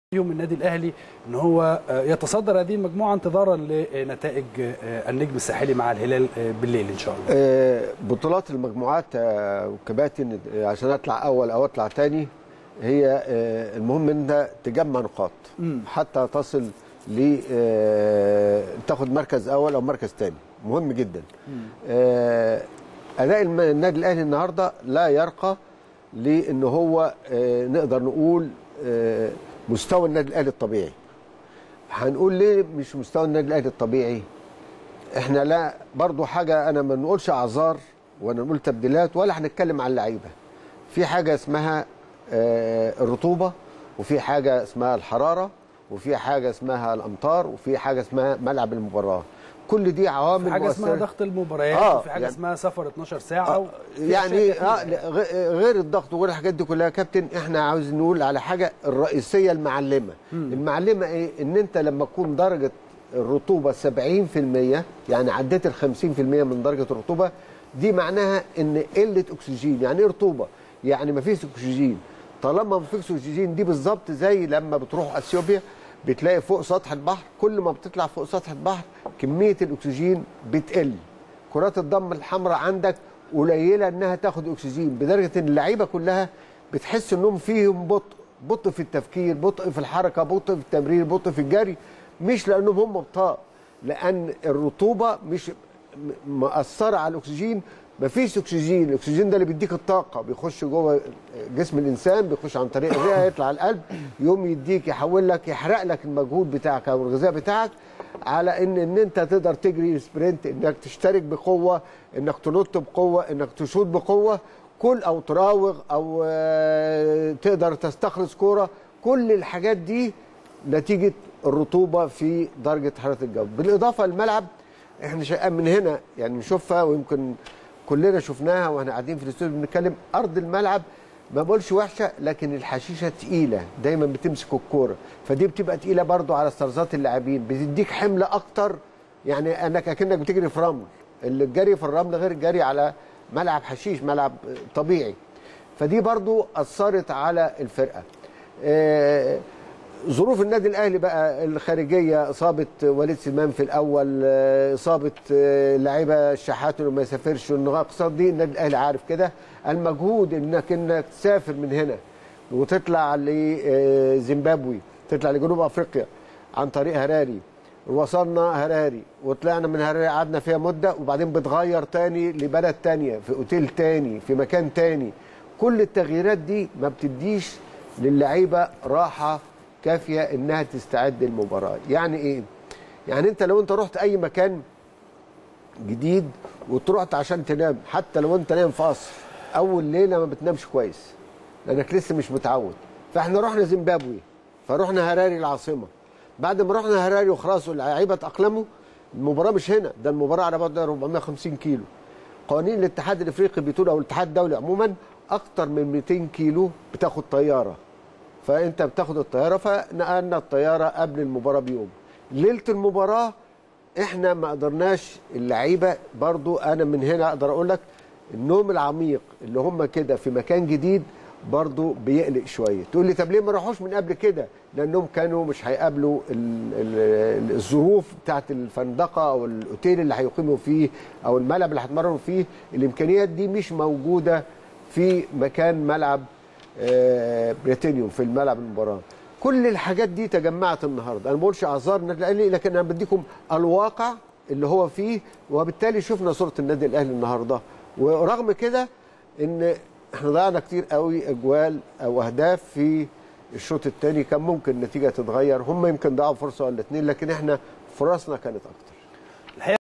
يوم النادي الاهلي ان هو يتصدر هذه المجموعه انتظارا لنتائج النجم الساحلي مع الهلال بالليل ان شاء الله. بطولات المجموعات وكباتن عشان اطلع اول او اطلع ثاني هي المهم ان تجمع نقاط حتى تصل ل تاخد مركز اول او مركز ثاني مهم جدا. اداء النادي الاهلي النهارده لا يرقى لان هو نقدر نقول مستوى النادي الاهلي الطبيعي هنقول ليه مش مستوى النادي الاهلي الطبيعي احنا لا برضو حاجه انا ما نقولش اعذار ولا نقول تبديلات ولا هنتكلم على اللعيبه في حاجه اسمها آه الرطوبه وفي حاجه اسمها الحراره وفي حاجه اسمها الامطار وفي حاجه اسمها ملعب المباراه كل دي عوامل في حاجه اسمها ضغط المباريات آه وفي حاجه يعني اسمها سفر 12 ساعه آه يعني آه غير الضغط وغير الحاجات دي كلها يا كابتن احنا عاوز نقول على حاجه الرئيسيه المعلمه مم. المعلمه ايه ان انت لما تكون درجه الرطوبه 70% يعني عديت ال 50% من درجه الرطوبه دي معناها ان قله اكسجين يعني ايه رطوبه يعني ما فيش اكسجين طالما ما فيش اكسجين دي بالظبط زي لما بتروح اثيوبيا بتلاقي فوق سطح البحر كل ما بتطلع فوق سطح البحر كميه الاكسجين بتقل كرات الدم الحمراء عندك قليله انها تاخد اكسجين بدرجه ان اللعيبه كلها بتحس انهم فيهم بطء بطء في التفكير بطء في الحركه بطء في التمرير بطء في الجري مش لانهم هم بطاء لان الرطوبه مش مأثره على الاكسجين مفيش اكسجين الاكسجين ده اللي بيديك الطاقه بيخش جوه جسم الانسان بيخش عن طريق الرئه يطلع القلب يقوم يديك يحول لك يحرق لك المجهود بتاعك او الغذاء بتاعك على ان ان انت تقدر تجري سبرنت انك تشترك بقوه انك تنط بقوه انك تشوط بقوه كل او تراوغ او تقدر تستخلص كوره كل الحاجات دي نتيجه الرطوبه في درجه حراره الجو بالاضافه الملعب احنا من هنا يعني نشوفها ويمكن كلنا شفناها واحنا قاعدين في الاستوديو بنتكلم ارض الملعب ما بقولش وحشه لكن الحشيشه تقيله دايما بتمسك الكوره فدي بتبقى تقيله برضو على استرزات اللاعبين بتديك حمل اكتر يعني انك اكنك بتجري في رمل الجري في الرمل غير الجري على ملعب حشيش ملعب طبيعي فدي برضو اثرت على الفرقه آه ظروف النادي الاهلي بقى الخارجيه اصابه وليد سليمان في الاول اصابه لعيبه الشحات انه ما يسافرش النقصات دي النادي الاهلي عارف كده المجهود انك انك تسافر من هنا وتطلع لزيمبابوي تطلع لجنوب افريقيا عن طريق هراري وصلنا هراري وطلعنا من هراري قعدنا فيها مده وبعدين بتغير تاني لبلد تانيه في اوتيل تاني في مكان تاني كل التغييرات دي ما بتديش للعيبه راحه كافيه انها تستعد للمباراه يعني ايه يعني انت لو انت رحت اي مكان جديد وتروحت عشان تنام حتى لو انت نايم في قصر اول ليله ما بتنامش كويس لانك لسه مش متعود فاحنا رحنا زيمبابوي فرحنا هراري العاصمه بعد ما رحنا هراري وخلاص اللعيبه اتاقلموا المباراه مش هنا ده المباراه على بعد 450 كيلو قوانين الاتحاد الافريقي بتقول او الاتحاد الدولي عموما اكتر من 200 كيلو بتاخد طياره فانت بتاخد الطياره فنقلنا الطياره قبل المباراه بيوم ليله المباراه احنا ما قدرناش اللعيبه برضو انا من هنا اقدر اقول لك النوم العميق اللي هم كده في مكان جديد برضو بيقلق شويه تقول لي طب ليه ما راحوش من قبل كده لانهم كانوا مش هيقابلوا الظروف بتاعت الفندقه او الاوتيل اللي هيقيموا فيه او الملعب اللي هيتمرنوا فيه الامكانيات دي مش موجوده في مكان ملعب بريتينيوم في الملعب المباراه كل الحاجات دي تجمعت النهارده انا ما بقولش اعذار النادي الاهلي لكن انا بديكم الواقع اللي هو فيه وبالتالي شفنا صوره النادي الاهلي النهارده ورغم كده ان احنا ضيعنا كتير قوي اجوال او اهداف في الشوط الثاني كان ممكن النتيجه تتغير هم يمكن ضيعوا فرصه ولا اتنين لكن احنا فرصنا كانت اكتر